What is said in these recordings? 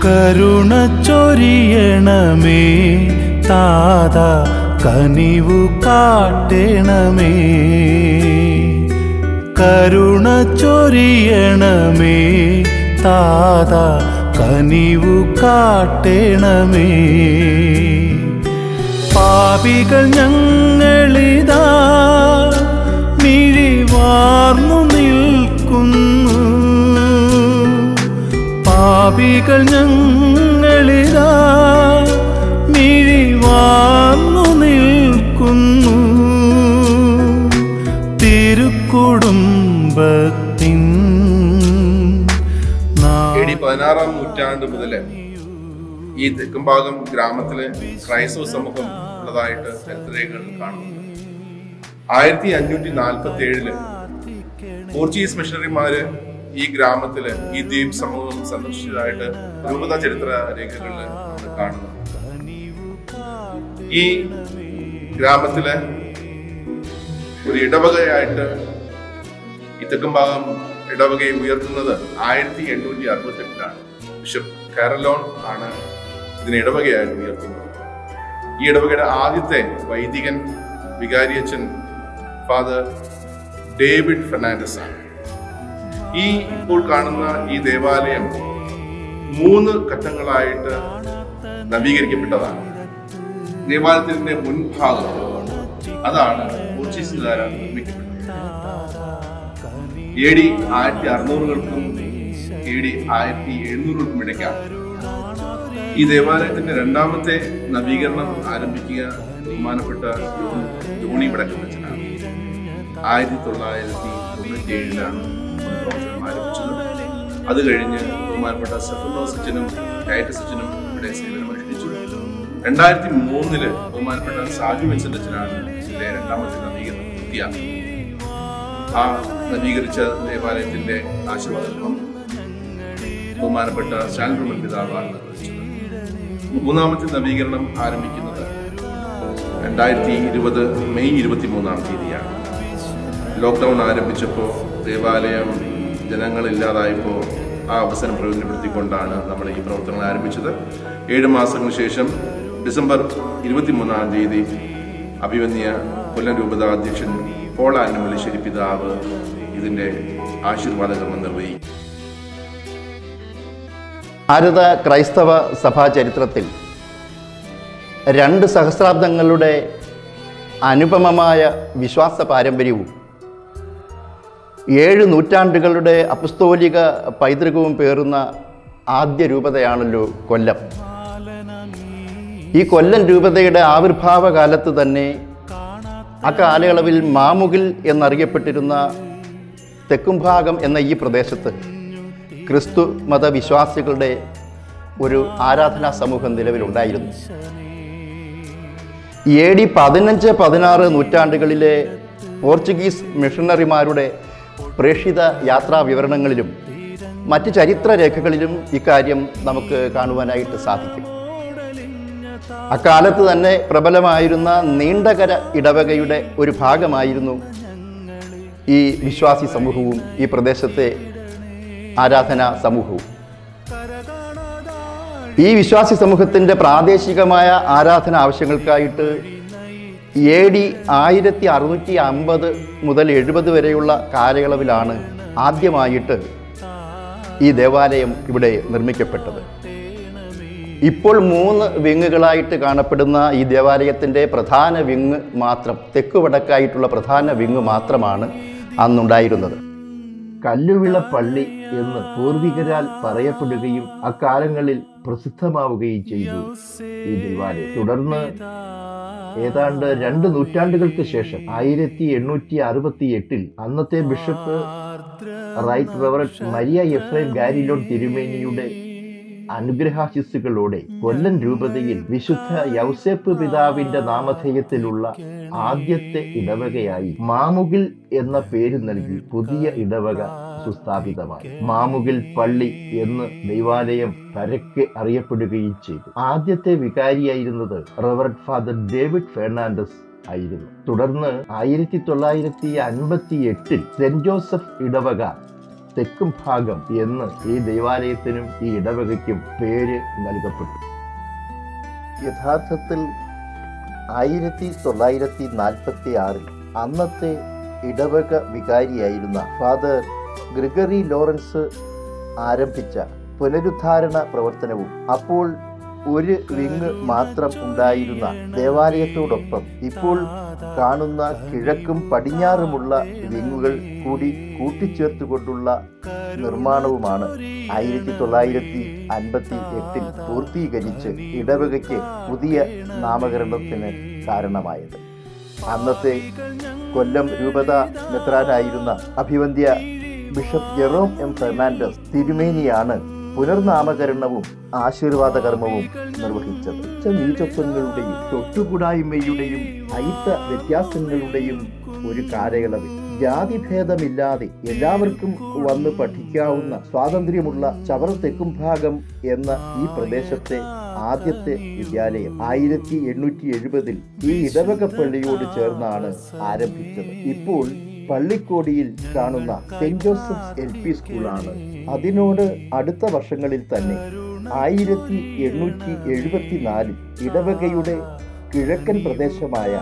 കരുണ ചൊരിയണമേ താത കനിവു കാട്ടണമേ കരുണ ചൊരിയണമേ താത കനിവു കാട്ടണമേ പാപികൾ ഞങ്ങളിതാ മിഴിവാർന്നു നിൽക്കുന്നു പാപികൾ ഞങ്ങളിതാ മിഴിവാർന്നു നിൽക്കുന്നു തിരുക്കുടുംബത്തിൻ എ ഡി പതിനാറാം നൂറ്റാണ്ട് മുതൽ ഈ തെക്കുംഭാഗം ഗ്രാമത്തിലെ ക്രൈസ്തവ സമൂഹം ഉള്ളതായിട്ട് ചരിത്രരേഖകൾ കാണുന്നുണ്ട് ആയിരത്തി അഞ്ഞൂറ്റി നാൽപ്പത്തി ഏഴില് പോർച്ചുഗീസ് മിഷണറിമാര് ഈ ഗ്രാമത്തില് ഈ ദ്വീപ് സമൂഹം സന്ദർശിച്ചതായിട്ട് രൂപത ചരിത്ര രേഖകളിൽ നമ്മൾ കാണുന്നു ഈ ഗ്രാമത്തിലെ ഒരു ഇടവകയായിട്ട് ഈ തെക്കുംഭാഗം ഇടവകയെ ഉയർത്തുന്നത് ആയിരത്തി എണ്ണൂറ്റി അറുപത്തി എട്ടിലാണ് ബിഷപ്പ് കാരലോൺ ആണ് ഇതിനെ ഇടവകയായിട്ട് ഉയർത്തുന്നത് ഈ ഇടവകയുടെ ആദ്യത്തെ വൈദികൻ വികാരിയച്ചൻ ഫാദർ ഡേവിഡ് ഫെർണാണ്ടസ് ആണ് ഈ ഇപ്പോൾ കാണുന്ന ഈ ദേവാലയം മൂന്ന് ഘട്ടങ്ങളായിട്ട് നവീകരിക്കപ്പെട്ടതാണ് ദേവാലയത്തിന്റെ മുൻഭാഗം അതാണ് പോർച്ചുഗീസുകാരാണ് നിർമ്മിക്കപ്പെട്ടത് എ ഡി ആയിരത്തി അറുന്നൂറുകൾക്കും എ ഡി ആയിരത്തി എഴുന്നൂറുകൾക്കും ഇടയ്ക്കാണ് ഈ ദേവാലയത്തിന്റെ രണ്ടാമത്തെ നവീകരണം ആരംഭിക്കുക ബഹുമാനപ്പെട്ട ജോൺ- ജോണി വടക്കമ്മച്ചനാണ് ആയിരത്തി തൊള്ളായിരത്തി തൊണ്ണൂറ്റി ഏഴിലാണ് പ്രവർത്തനം ആരംഭിച്ചത് അത് കഴിഞ്ഞ് ബഹുമാനപ്പെട്ട സെഫനോസ് അച്ഛനും ടൈറ്റസ് അച്ഛനും ഇവിടെ സേവനം അനുഷ്ഠിച്ചു രണ്ടായിരത്തി മൂന്നില് ബഹുമാനപ്പെട്ട സാജു വെച്ചൻ അച്ഛനാണ് ഇതിന്റെ രണ്ടാമത്തെ നവീകരണം പൂർത്തിയാക്കുന്നത് ആ നവീകരിച്ച ദേവാലയത്തിന്റെ ആശീർവാദം ബഹുമാനപ്പെട്ട ശാൽബ്രഹ്മൻ പിതാവാണ് നിർവഹിച്ചത് മൂന്നാമത്തെ നവീകരണം ആരംഭിക്കുന്നത് രണ്ടായിരത്തി ഇരുപത് മെയ് ഇരുപത്തി മൂന്നാം തീയതിയാണ് ലോക്ക്ഡൗൺ ആരംഭിച്ചപ്പോൾ ദേവാലയം ജനങ്ങളില്ലാതായപ്പോൾ ആ അവസരം പ്രയോജനപ്പെടുത്തിക്കൊണ്ടാണ് നമ്മൾ ഈ പ്രവർത്തനങ്ങൾ ആരംഭിച്ചത് ഏഴ് മാസങ്ങൾക്ക് ശേഷം ഡിസംബർ ഇരുപത്തിമൂന്നാം തീയതി അഭിമന്യ കൊല്ലം രൂപത അധ്യക്ഷൻ പോൾ ആനമലശ്ശേരി പിതാവ് ഇതിന്റെ ആശീർവാദകർമ്മം നിർവഹിക്കും ഭാരത ക്രൈസ്തവ സഭാ ചരിത്രത്തിൽ രണ്ട് സഹസ്രാബ്ദങ്ങളുടെ അനുപമമായ വിശ്വാസ പാരമ്പര്യവും ഏഴ് നൂറ്റാണ്ടുകളുടെ അപസ്തോലിക പൈതൃകവും പേറുന്ന ആദ്യ രൂപതയാണല്ലോ കൊല്ലം ഈ കൊല്ലം രൂപതയുടെ ആവിർഭാവ കാലത്ത് തന്നെ അക്കാലയളവിൽ മാമുകിൽ എന്നറിയപ്പെട്ടിരുന്ന തെക്കുംഭാഗം എന്ന ഈ പ്രദേശത്ത് ക്രിസ്തു മതവിശ്വാസികളുടെ ഒരു ആരാധനാ സമൂഹം നിലവിലുണ്ടായിരുന്നു എ ഡി പതിനഞ്ച് പതിനാറ് നൂറ്റാണ്ടുകളിലെ പോർച്ചുഗീസ് മിഷണറിമാരുടെ പ്രേക്ഷിത യാത്രാ വിവരണങ്ങളിലും മറ്റ് ചരിത്ര രേഖകളിലും ഇക്കാര്യം നമുക്ക് കാണുവാനായിട്ട് സാധിക്കും അക്കാലത്ത് തന്നെ പ്രബലമായിരുന്ന നീണ്ടകര ഇടവകയുടെ ഒരു ഭാഗമായിരുന്നു ഈ വിശ്വാസി സമൂഹവും ഈ പ്രദേശത്തെ ആരാധനാ സമൂഹവും ഈ വിശ്വാസി സമൂഹത്തിൻ്റെ പ്രാദേശികമായ ആരാധന ആവശ്യങ്ങൾക്കായിട്ട് എ ഡി ആയിരത്തി അറുന്നൂറ്റി അമ്പത് മുതൽ എഴുപത് വരെയുള്ള കാലയളവിലാണ് ആദ്യമായിട്ട് ഈ ദേവാലയം ഇവിടെ നിർമ്മിക്കപ്പെട്ടത് ഇപ്പോൾ മൂന്ന് വിങ്ങുകളായിട്ട് കാണപ്പെടുന്ന ഈ ദേവാലയത്തിൻ്റെ പ്രധാന വിങ് മാത്രം തെക്ക് വടക്കായിട്ടുള്ള പ്രധാന വിങ് മാത്രമാണ് അന്നുണ്ടായിരുന്നത് കല്ലുവിള പള്ളി എന്ന് പൂർവികരാൽ പറയപ്പെടുകയും അക്കാലങ്ങളിൽ പ്രസിദ്ധമാവുകയും ചെയ്തു ഈ ദേവാലയം തുടർന്ന് ഏതാണ്ട് രണ്ട് നൂറ്റാണ്ടുകൾക്ക് ശേഷം ആയിരത്തി എണ്ണൂറ്റി അറുപത്തി എട്ടിൽ അന്നത്തെ bishop right reverend Maria Ephraim Garrelon തിരുമേനിയുടെ അനുഗ്രഹാശിസ്സുകളോടെ കൊല്ലം രൂപതയിൽ വിശുദ്ധ യൗസേപ്പ് പിതാവിന്റെ നാമധേയത്തിലുള്ള ആദ്യത്തെ ഇടവകയായി മാമുകിൽ എന്ന പേര് നൽകി പുതിയ ഇടവക സുസ്ഥാപിതമായി മാമുകിൽ പള്ളി എന്ന് ദൈവാലയം പരക്കെ അറിയപ്പെടുകയും ചെയ്തു ആദ്യത്തെ വികാരിയായിരുന്നത് റവററ്റ് ഫാദർ ഡേവിഡ് ഫെർണാണ്ടസ് ആയിരുന്നു തുടർന്ന് ആയിരത്തി തൊള്ളായിരത്തി അൻപത്തി എട്ടിൽ സെന്റ് ജോസഫ് ഇടവക തെക്കും ഭാഗം എന്ന് ഈ ദേവാലയത്തിനും ഈ ഇടവകയ്ക്കും പേര് നൽകപ്പെട്ടു യഥാർത്ഥത്തിൽ ആയിരത്തി തൊള്ളായിരത്തി നാൽപ്പത്തി ആറിൽ അന്നത്തെ ഇടവക വികാരിയായിരുന്ന ഫാദർ ഗ്രിഗറി ലോറൻസ് ആരംഭിച്ച പുനരുദ്ധാരണ പ്രവർത്തനവും അപ്പോൾ ഒരു വിങ് മാത്രം ഉണ്ടായിരുന്ന ദേവാലയത്തോടൊപ്പം ഇപ്പോൾ കാണുന്ന കിഴക്കും പടിഞ്ഞാറുമുള്ള വിങ്ങുകൾ കൂടി കൂട്ടിച്ചേർത്തുകൊണ്ടുള്ള നിർമ്മാണവുമാണ് ആയിരത്തി തൊള്ളായിരത്തി അൻപത്തി എട്ടിൽ പൂർത്തീകരിച്ച് ഇടവകയ്ക്ക് പുതിയ നാമകരണത്തിന് കാരണമായത് അന്നത്തെ കൊല്ലം രൂപത മെത്രാനായിരുന്ന അഭിവന്ധ്യ ബിഷപ്പ് ജെറോം എം ഫെർണാണ്ടസ് തിരുമേനിയാണ് പുനർനാമകരണവും ആശീർവാദ കർമ്മവും നിർവഹിച്ചത് ഉച്ച നീചത്വങ്ങളുടെയും തൊട്ടുകൂടായ്മയുടെയും അയിത്ത വ്യത്യാസങ്ങളുടെയും ഒരു കാലയളവിൽ ജാതിഭേദമില്ലാതെ എല്ലാവർക്കും വന്ന് പഠിക്കാവുന്ന സ്വാതന്ത്ര്യമുള്ള ചവറ തെക്കും ഭാഗം എന്ന ഈ പ്രദേശത്തെ ആദ്യത്തെ വിദ്യാലയം ആയിരത്തി എണ്ണൂറ്റി എഴുപതിൽ ഈ ഇടവക പള്ളിയോട് ചേർന്നാണ് ആരംഭിച്ചത് ഇപ്പോൾ പള്ളിക്കോടിയിൽ കാണുന്ന സെന്റ് ജോസഫ്സ് എൽ പി സ്കൂളാണ് അതിനോട് അടുത്ത വർഷങ്ങളിൽ തന്നെ ആയിരത്തി എണ്ണൂറ്റി എഴുപത്തിനാലിൽ ഇടവകയുടെ കിഴക്കൻ പ്രദേശമായ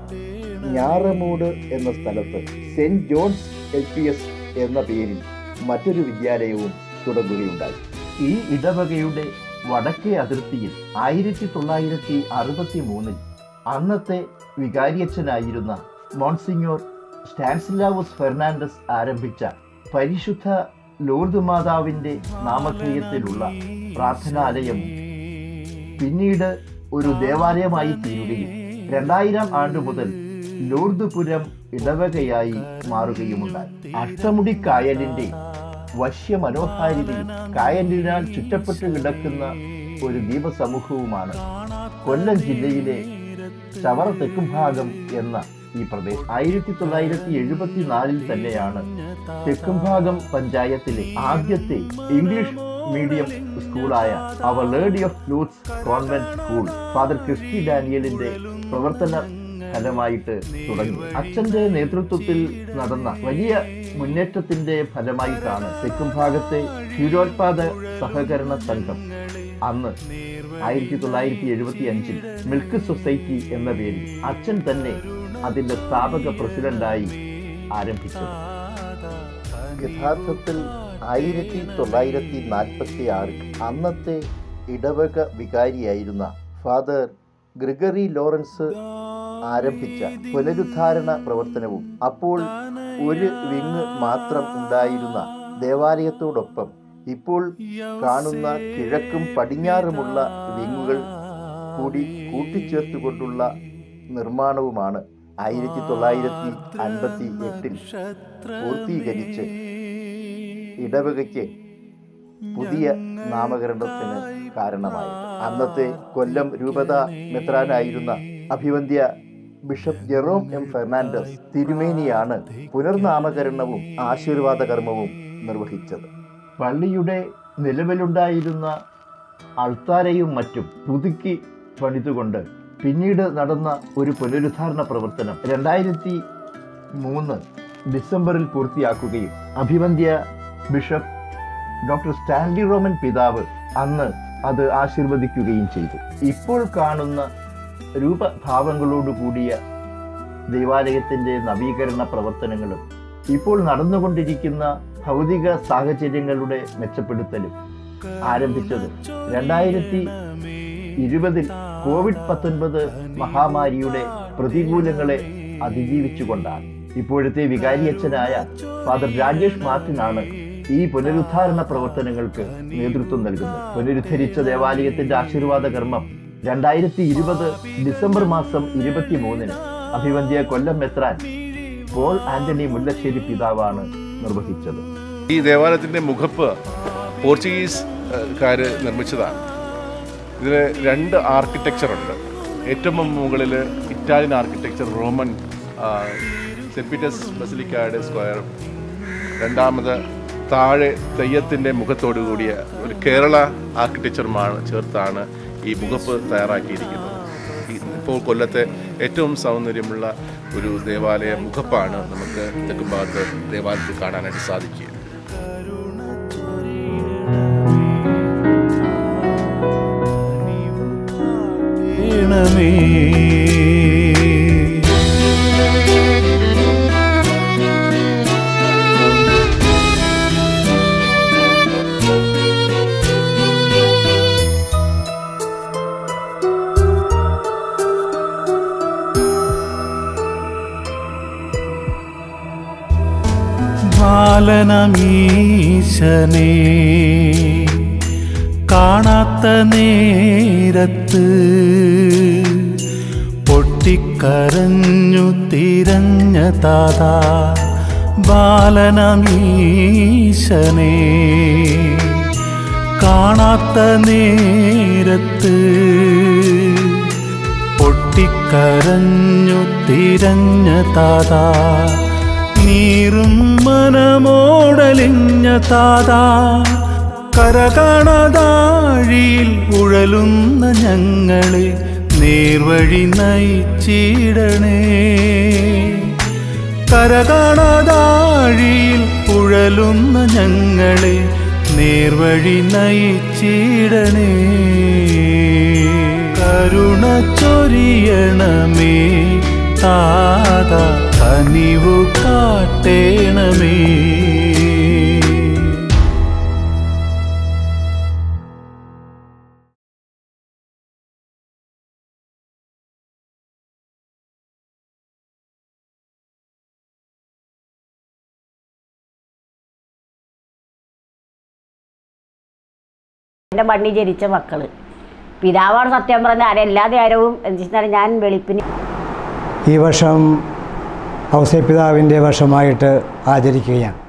ഞാറമൂട് എന്ന സ്ഥലത്ത് saint John's L P S എന്ന പേരിൽ മറ്റൊരു വിദ്യാലയവും തുടങ്ങുകയുണ്ടായി ഈ ഇടവകയുടെ വടക്കേ അതിർത്തിയിൽ ആയിരത്തി തൊള്ളായിരത്തി അറുപത്തി മൂന്നിൽ അന്നത്തെ വികാരിയച്ഛനായിരുന്ന മോൺസിഞ്ഞോർ സ്റ്റാൻസിലാവോസ് ഫെർണാണ്ടസ് ആരംഭിച്ച പരിശുദ്ധ ലോർദ് മാതാവിന്റെ നാമധേയത്തിലുള്ള പ്രാർത്ഥനാലയം പിന്നീട് ഒരു ദേവാലയമായി തീരുകയും രണ്ടായിരം ആണ്ട് മുതൽ ലൂർദ്പുരം ഇടവകയായി മാറുകയുമുണ്ടായി അഷ്ടമുടി കായലിന്റെ വശ്യ മനോഹാരിതയും കായലിനാൽ ചുറ്റപ്പെട്ട് കിടക്കുന്ന ഒരു ദ്വീപസമൂഹവുമാണ് കൊല്ലം ജില്ലയിലെ ചവറ തെക്കും ഭാഗം എന്ന ഈ പ്രദേശം ആയിരത്തി തൊള്ളായിരത്തി എഴുപത്തിനാലിൽ തന്നെയാണ് തെക്കുംഭാഗം പഞ്ചായത്തിലെ ആദ്യത്തെ ഇംഗ്ലീഷ് മീഡിയം സ്കൂളായ our lady of Lourdes convent school father Christy ഡാനിയലിന്റെ പ്രവർത്തന ഫലമായിട്ട് തുടങ്ങി അച്ഛന്റെ നേതൃത്വത്തിൽ നടന്ന വലിയ മുന്നേറ്റത്തിന്റെ ഫലമായിട്ടാണ് തെക്കും ഭാഗത്തെ ക്ഷീരോത്പാദ സഹകരണ സംഘം അന്ന് ആയിരത്തി തൊള്ളായിരത്തി എഴുപത്തി അഞ്ചിൽ മിൽക്ക് സൊസൈറ്റി എന്ന പേരിൽ അച്ഛൻ തന്നെ അതിന്റെ സ്ഥാപക പ്രസിഡന്റായി ആരംഭിച്ചത് യഥാർത്ഥത്തിൽ ആയിരത്തി തൊള്ളായിരത്തി നാൽപ്പത്തി ആറിൽ അന്നത്തെ ഇടവക വികാരിയായിരുന്ന ഫാദർ ഗ്രിഗറി ലോറൻസ് ആരംഭിച്ച പുനരുദ്ധാരണ പ്രവർത്തനവും അപ്പോൾ ഒരു വിങ് മാത്രം ഉണ്ടായിരുന്ന ദേവാലയത്തോടൊപ്പം ഇപ്പോൾ കാണുന്ന കിഴക്കും പടിഞ്ഞാറുമുള്ള വിങ്ങുകൾ കൂടി കൂട്ടിച്ചേർത്തുകൊണ്ടുള്ള നിർമ്മാണവുമാണ് ആയിരത്തി തൊള്ളായിരത്തി അൻപത്തി എട്ടിൽ പൂർത്തീകരിച്ച് ഇടവകയ്ക്ക് പുതിയ നാമകരണത്തിന് കാരണമായത് അന്നത്തെ കൊല്ലം രൂപത മെത്രാനായിരുന്ന അഭിവന്ധ്യ ബിഷപ്പ് ജെറോം എം ഫെർണാണ്ടസ് തിരുമേനിയാണ് പുനർനാമകരണവും ആശീർവാദ കർമ്മവും നിർവഹിച്ചത് പള്ളിയുടെ നിലവിലുണ്ടായിരുന്ന അൾത്താരയും മറ്റും പുതുക്കി പണിതുകൊണ്ട് പിന്നീട് നടന്ന ഒരു പുനരുദ്ധാരണ പ്രവർത്തനം രണ്ടായിരത്തി മൂന്ന് ഡിസംബറിൽ പൂർത്തിയാക്കുകയും അഭിവന്ധ്യ ബിഷപ്പ് ഡോക്ടർ സ്റ്റാൻലി റോമൻ പിതാവ് അന്ന് അത് ആശീർവദിക്കുകയും ചെയ്തു ഇപ്പോൾ കാണുന്ന രൂപഭാവങ്ങളോട് കൂടിയ ദൈവാലയത്തിന്റെ നവീകരണ പ്രവർത്തനങ്ങളും ഇപ്പോൾ നടന്നുകൊണ്ടിരിക്കുന്ന ഭൗതിക സാഹചര്യങ്ങളുടെ മെച്ചപ്പെടുത്തലും ആരംഭിച്ചത് രണ്ടായിരത്തി ഇരുപതിൽ കോവിഡ് പത്തൊൻപത് മഹാമാരിയുടെ പ്രതികൂലങ്ങളെ അതിജീവിച്ചുകൊണ്ടാണ് ഇപ്പോഴത്തെ വികാരിയച്ഛനായ ഫാദർ രാജേഷ് മാർട്ടിനാണ് ഈ പുനരുദ്ധാരണ പ്രവർത്തനങ്ങൾക്ക് നേതൃത്വം നൽകുന്നത് പുനരുദ്ധരിച്ച ദേവാലയത്തിന്റെ ആശീർവാദ കർമ്മം രണ്ടായിരത്തി ഇരുപത് ഡിസംബർ മാസം ഇരുപത്തി മൂന്നിന് അഭിവന്ധ്യ കൊല്ലം മെത്രാൻ പോൾ ആന്റണി മുല്ലശ്ശേരി പിതാവാണ് നിർവഹിച്ചത് ഈ ദേവാലയത്തിന്റെ മുഖപ്പ് പോർച്ചുഗീസ് ഏഹ്, കാര് നിർമ്മിച്ചതാണ് ഇതിന് രണ്ട് ആർക്കിടെക്ചർ ഉണ്ട് ഏറ്റവും മുകളിൽ ഇറ്റാലിയൻ ആർക്കിടെക്ചർ റോമൻ ആ, സെന്റ് പീറ്റേഴ്സ് ബസിലിക്കയുടെ സ്ക്വയർ രണ്ടാമത് താഴെ തെയ്യത്തിൻ്റെ മുഖത്തോടു കൂടിയ ഒരു കേരള ആർക്കിടെക്ചറുമാണ് ചേർത്താണ് ഈ മുഖപ്പ് തയ്യാറാക്കിയിരിക്കുന്നത് ഈ- ഇപ്പോൾ കൊല്ലത്തെ ഏറ്റവും സൗന്ദര്യമുള്ള ഒരു ദേവാലയ മുഖപ്പാണ് നമുക്ക് തെക്കുംഭാഗത്ത് ദേവാലയത്തിൽ കാണാനായിട്ട് സാധിക്കുക കാത്തേണമേ ബാലനമീശനെ കാണാത്ത നേരത്ത് പൊട്ടിക്കരഞ്ഞു തിരഞ്ഞ താതാ ബാലനമീശനെ കാണാത്ത നേരത്ത് പൊട്ടിക്കരഞ്ഞു തിരഞ്ഞ താതാ നീറും മനമോടലിഞ്ഞ താതാ കരകണതാഴിയിൽ ഉഴലുന്ന ഞങ്ങളെ നേർവഴി നയിച്ചിടണേ കരകണതാഴിയിൽ ഉഴലുന്ന ഞങ്ങളെ നേർവഴി നയിച്ചിടണേ കരുണ ചൊരിയണമേ താത കനിവു കാട്ടേണമേ എൻ്റെ മണ്ണി ജനിച്ച മക്കൾ പിതാവാണ് സത്യം പറഞ്ഞാൽ എല്ലാ നേരവും എന്താ വെച്ചാൽ ഞാൻ വെളുപ്പിന് ഈ വർഷം ഔസേപിതാവിൻ്റെ വർഷമായിട്ട് ആചരിക്കുകയാണ്